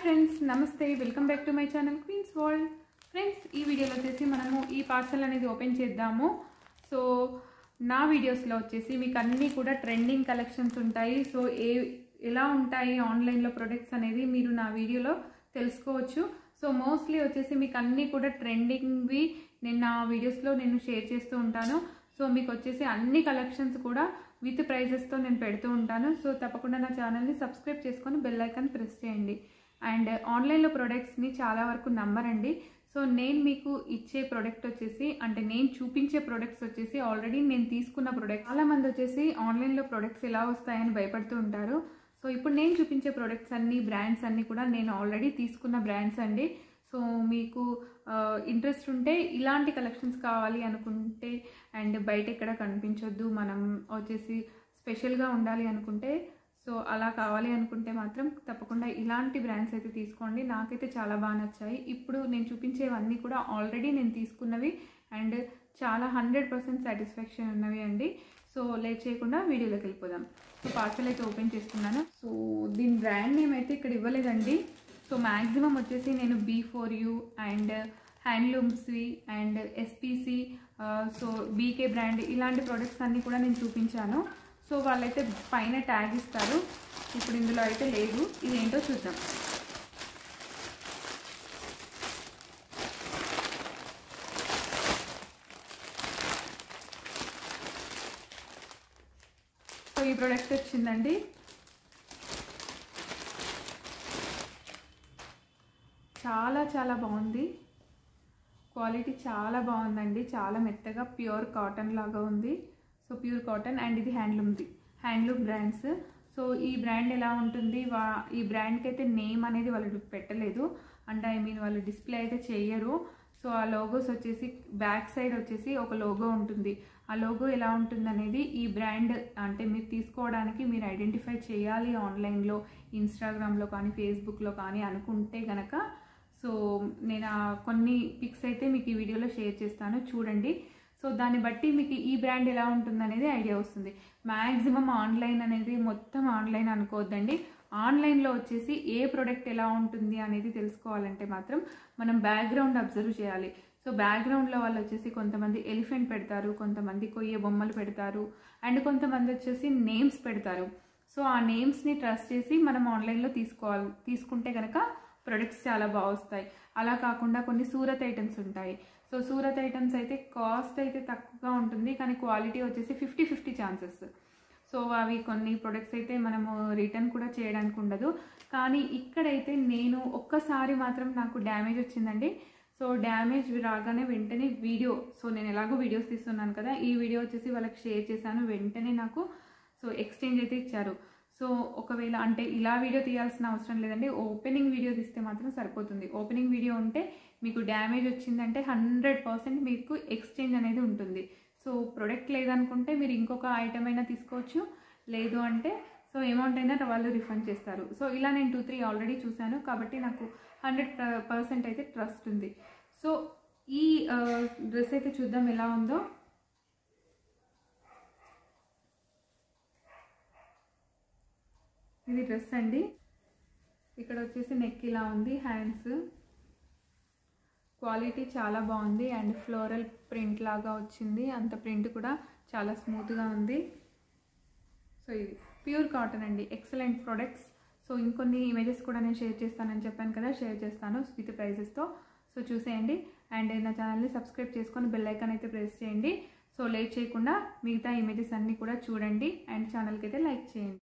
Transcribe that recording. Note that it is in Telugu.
ఫ్రెండ్స్ నమస్తే welcome back to my channel Queens World friends ఈ వీడియోలో వచ్చేసి మనము ఈ పార్సల్ అనేది ఓపెన్ చేద్దాము సో నా వీడియోస్లో వచ్చేసి మీకు అన్నీ కూడా ట్రెండింగ్ కలెక్షన్స్ ఉంటాయి సో ఏ ఎలా ఉంటాయి ఆన్లైన్లో ప్రొడక్ట్స్ అనేది మీరు నా వీడియోలో తెలుసుకోవచ్చు సో మోస్ట్లీ వచ్చేసి మీకు అన్నీ కూడా ట్రెండింగ్వి నేను నా వీడియోస్లో నేను షేర్ చేస్తూ ఉంటాను సో మీకు వచ్చేసి అన్ని కలెక్షన్స్ కూడా విత్ ప్రైజెస్తో నేను పెడుతూ ఉంటాను సో తప్పకుండా నా ఛానల్ని సబ్స్క్రైబ్ చేసుకొని బెల్ ఐకాన్ ప్రెస్ చేయండి అండ్ ఆన్లైన్లో ప్రొడక్ట్స్ని చాలా వరకు నమ్మరండి సో నేను మీకు ఇచ్చే ప్రోడక్ట్ వచ్చేసి అంటే నేను చూపించే ప్రొడక్ట్స్ వచ్చేసి ఆల్రెడీ నేను తీసుకున్న ప్రోడక్ట్ చాలా మంది వచ్చేసి ఆన్లైన్లో ప్రొడక్ట్స్ ఎలా వస్తాయని భయపడుతూ ఉంటారు సో ఇప్పుడు నేను చూపించే ప్రొడక్ట్స్ అన్ని బ్రాండ్స్ అన్ని కూడా నేను ఆల్రెడీ తీసుకున్న బ్రాండ్స్ అండి సో మీకు ఇంట్రెస్ట్ ఉంటే ఇలాంటి కలెక్షన్స్ కావాలి అనుకుంటే అండ్ బయట ఎక్కడ కనిపించొద్దు మనం వచ్చేసి స్పెషల్గా ఉండాలి అనుకుంటే సో అలా కావాలి అనుకుంటే మాత్రం తప్పకుండా ఇలాంటి బ్రాండ్స్ అయితే తీసుకోండి నాకైతే చాలా బాగా నచ్చాయి ఇప్పుడు నేను చూపించేవన్నీ కూడా ఆల్రెడీ నేను తీసుకున్నవి అండ్ చాలా హండ్రెడ్ పర్సెంట్ సాటిస్ఫాక్షన్ ఉన్నవి అండి సో లేట్ చేయకుండా వీడియోలోకి వెళ్ళిపోదాం సో పార్సల్ అయితే ఓపెన్ చేస్తున్నాను సో దీని బ్రాండ్ నేమ్ అయితే ఇక్కడ ఇవ్వలేదండి సో మ్యాక్సిమం వచ్చేసి నేను బీ ఫోర్ యూ అండ్ హ్యాండ్లూమ్స్వి and SPC so BK brand ఇలాంటి ప్రొడక్ట్స్ అన్నీ కూడా నేను చూపించాను సో వాళ్ళైతే పైన ట్యాగ్ ఇస్తారు ఇప్పుడు ఇందులో అయితే లేదు ఇదేంటో చూద్దాం సో ఈ ప్రోడక్ట్ వచ్చిందండి చాలా చాలా బాగుంది క్వాలిటీ చాలా బాగుందండి చాలా మెత్తగా ప్యూర్ కాటన్ లాగా ఉంది సో ప్యూర్ కాటన్ అండ్ ఇది హ్యాండ్లూమ్ది హ్యాండ్లూమ్ బ్రాండ్స్ సో ఈ బ్రాండ్ ఎలా ఉంటుంది వా ఈ బ్రాండ్కి అయితే నేమ్ అనేది వాళ్ళు పెట్టలేదు అంటే ఐ మీన్ వాళ్ళు డిస్ప్లే అయితే చేయరు సో ఆ లోగోస్ వచ్చేసి బ్యాక్ సైడ్ వచ్చేసి ఒక లోగో ఉంటుంది ఆ లోగో ఎలా ఉంటుంది అనేది ఈ బ్రాండ్ అంటే మీరు తీసుకోవడానికి మీరు ఐడెంటిఫై చేయాలి ఆన్లైన్లో ఇన్స్టాగ్రామ్లో కానీ ఫేస్బుక్లో కానీ అనుకుంటే గనక సో నేను ఆ కొన్ని పిక్స్ అయితే మీకు ఈ వీడియోలో షేర్ చేస్తాను చూడండి సో దాన్ని బట్టి మీకు ఈ బ్రాండ్ ఎలా ఉంటుంది అనేది ఐడియా వస్తుంది మ్యాక్సిమం ఆన్లైన్ అనేది మొత్తం ఆన్లైన్ అనుకోవద్దండి ఆన్లైన్లో వచ్చేసి ఏ ప్రోడక్ట్ ఎలా ఉంటుంది అనేది తెలుసుకోవాలంటే మాత్రం మనం బ్యాక్గ్రౌండ్ అబ్జర్వ్ చేయాలి సో బ్యాక్గ్రౌండ్లో వాళ్ళు వచ్చేసి కొంతమంది ఎలిఫెంట్ పెడతారు కొంతమంది కొయ్యే బొమ్మలు పెడతారు అండ్ కొంతమంది వచ్చేసి నేమ్స్ పెడతారు సో ఆ నేమ్స్ని ట్రస్ట్ చేసి మనం ఆన్లైన్లో తీసుకోవాలి తీసుకుంటే కనుక ప్రొడక్ట్స్ చాలా బాగా వస్తాయి అలా కాకుండా కొన్ని సూరత్ ఐటమ్స్ ఉంటాయి సో సూరత్ ఐటమ్స్ అయితే కాస్ట్ అయితే తక్కువగా ఉంటుంది కానీ క్వాలిటీ వచ్చేసి ఫిఫ్టీ ఫిఫ్టీ ఛాన్సెస్ సో అవి కొన్ని ప్రొడక్ట్స్ అయితే మనము రిటర్న్ కూడా చేయడానికి ఉండదు కానీ ఇక్కడైతే నేను ఒక్కసారి మాత్రం నాకు డ్యామేజ్ వచ్చిందండి సో డ్యామేజ్ రాగానే వెంటనే వీడియో సో నేను ఎలాగో వీడియోస్ తీస్తున్నాను కదా ఈ వీడియో వచ్చేసి వాళ్ళకి షేర్ చేశాను వెంటనే నాకు సో ఎక్స్చేంజ్ అయితే ఇచ్చారు సో ఒకవేళ అంటే ఇలా వీడియో తీయాల్సిన అవసరం లేదండి ఓపెనింగ్ వీడియో తీస్తే మాత్రం సరిపోతుంది ఓపెనింగ్ వీడియో ఉంటే మీకు డ్యామేజ్ వచ్చిందంటే హండ్రెడ్ పర్సెంట్ మీకు ఎక్స్చేంజ్ అనేది ఉంటుంది సో ప్రొడక్ట్ లేదనుకుంటే మీరు ఇంకొక ఐటమ్ అయినా తీసుకోవచ్చు లేదు అంటే సో అమౌంట్ అయినా వాళ్ళు రిఫండ్ చేస్తారు సో ఇలా నేను టూ త్రీ ఆల్రెడీ చూశాను కాబట్టి నాకు హండ్రెడ్ పర్సెంట్ అయితే ట్రస్ట్ ఉంది సో ఈ డ్రెస్ అయితే చూద్దాం ఎలా ఉందో ఇది డ్రెస్ అండి ఇక్కడ వచ్చేసి నెక్ ఇలా ఉంది హ్యాండ్స్ క్వాలిటీ చాలా బాగుంది అండ్ ఫ్లోరల్ ప్రింట్ లాగా వచ్చింది అంత ప్రింట్ కూడా చాలా స్మూత్గా ఉంది సో ఇది ప్యూర్ కాటన్ అండి ఎక్సలెంట్ ప్రొడక్ట్స్ సో ఇంకొన్ని ఇమేజెస్ కూడా నేను షేర్ చేస్తానని చెప్పాను కదా షేర్ చేస్తాను విత్ ప్రైజెస్తో సో చూసేయండి అండ్ నా ఛానల్ని సబ్స్క్రైబ్ చేసుకొని బెల్ ఐకాన్ అయితే ప్రెస్ చేయండి సో లేట్ చేయకుండా మిగతా ఇమేజెస్ అన్నీ కూడా చూడండి అండ్ ఛానల్కి అయితే లైక్ చేయండి